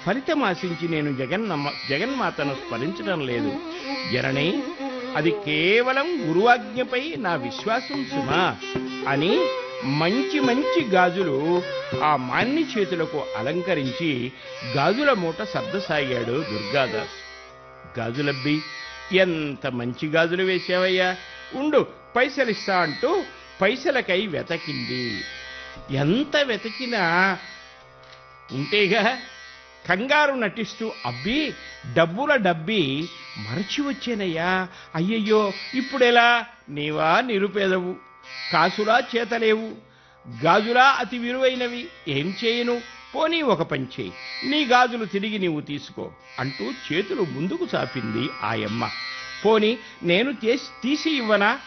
ఫలితం ఆశించి నేను జగన్నమ్మ జగన్మాతను స్మరించడం లేదు జనని అది కేవలం గురువాజ్ఞపై నా విశ్వాసం సుమా అని మంచి మంచి గాజులు ఆ మాన్ని చేతులకు అలంకరించి గాజుల మూట సర్దసాగాడు దుర్గాదాస్ గాజులబ్బి ఎంత మంచి గాజులు వేసావయ్యా ఉండు పైసలిస్తా అంటూ పైసలకై వెతకింది ఎంత వెతికినా ఉంటేగా కంగారు నటిస్తూ అబ్బి డబ్బుల డబ్బి మరచి వచ్చేనయ్యా అయ్యయ్యో ఇప్పుడెలా నీవా నిరుపేదవు కాసులా చేతలేవు గాజులా అతి విలువైనవి ఏం చేయను పోనీ ఒక పంచే నీ గాజులు తిరిగి నీవు తీసుకో అంటూ చేతులు ముందుకు చాపింది ఆయమ్మ పోని నేను తీసి తీసి ఇవ్వనా